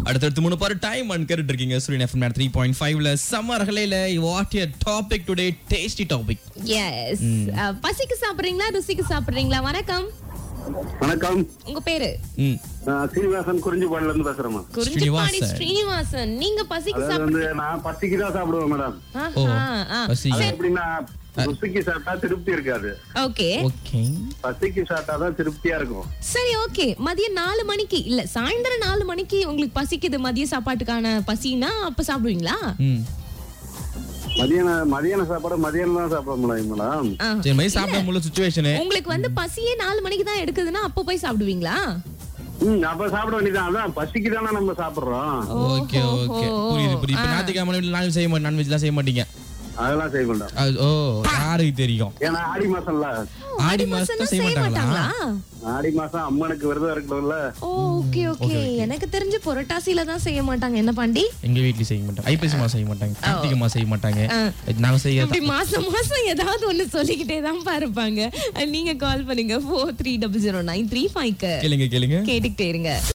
அடுத்தடுத்து மூணு பாரு டைம் அண்ட் கேட்டு இருக்கீங்க சூரியன் எஃப்எம் த்ரீ பாயிண்ட் ஃபைவ்ல சம்மர் ரகலையில what a topic today tasty topic yes பசிக்கு சாப்பிடுறீங்களா ருசிக்கு சாப்பிடுறீங்களா வணக்கம் வணக்கம் உங்க பேரு ம் நான் சீனிவாசன் குறிஞ்சிப்பாடில இருந்து பேசுறேம்மா குறிஞ்சிப்பாடி ஸ்ரீனிவாசன். ஸ்ரீனிவாசன் நீங்க பசிக்கு அதாவது சாப்பிடு வந்து நான் பசிக்கு தான் சாப்பிடுவேன் மேடம் ஆஹா, ஆ. பசி அது எப்படின்னா ருசிக்கு சாப்பிட்டா திருப்தி இருக்காது ஓகே ஓகே பசிக்கு சாப்பிட்டா தான் திருப்தியா இருக்கும் சரி ஓகே மதியம் நாலு மணிக்கு இல்ல சாயந்தரம் நாலு மணிக்கு உங்களுக்கு பசிக்குது மதிய சாப்பாட்டுக்கான பசினா அப்ப சாப்பிடுவீங்களா ம் மதியான மதியான சாப்பாடு மதியானம் தான் சாப்பிட முடியும் மேடம் ஆ. சரி மாதிரி சாப்பிட முடியல சுச்சுவேஷனு உங்களுக்கு வந்து பசியே நாலு மணிக்கு தான் எடுக்குதுன்னா அப்ப போய் சாப்பிடுவீங்களா ம் அப்ப சாப்பிட வேண்டியதான் அதான் பசிக்கு தானே நம்ம சாப்பிடுறோம் ஓகே ஓகே புரியுது புரியுது இப்போ ஞாயிற்றுக்கிழமை நான்வெஜ் செய்ய மாட்டேன் நான்வெஜ்லாம் செய்ய மாட்டீங்க அதெல்லாம் செய்ய மாட்டோம் அது- ஓ யாருக்கு தெரியும் ஏன்னா ஆடி மாசம்ல ஆடி மாசம் மாசம்னா செய்ய மாட்டாங்களா ஆடி மாசம் அம்மனுக்கு விரதம் இருக்கணும்ல ஓகே ஓகே எனக்கு தெரிஞ்சு புரட்டாசியில தான் செய்ய மாட்டாங்க என்ன பாண்டி எங்க வீட்லயும் செய்ய மாட்டாங்க ஐப்பசி மாசம் செய்ய மாட்டாங்க கார்த்திகை மாசம் செய்ய மாட்டாங்க நாங்க செய்ய அப்படி மாசம் மாசம் ஏதாவது ஒண்ணு சொல்லிக்கிட்டே தான் பாருப்பாங்க நீங்க கால் பண்ணுங்க four three double zero nine three five கேளுங்க கேளுங்க கேட்டுக்கிட்டே இருங்க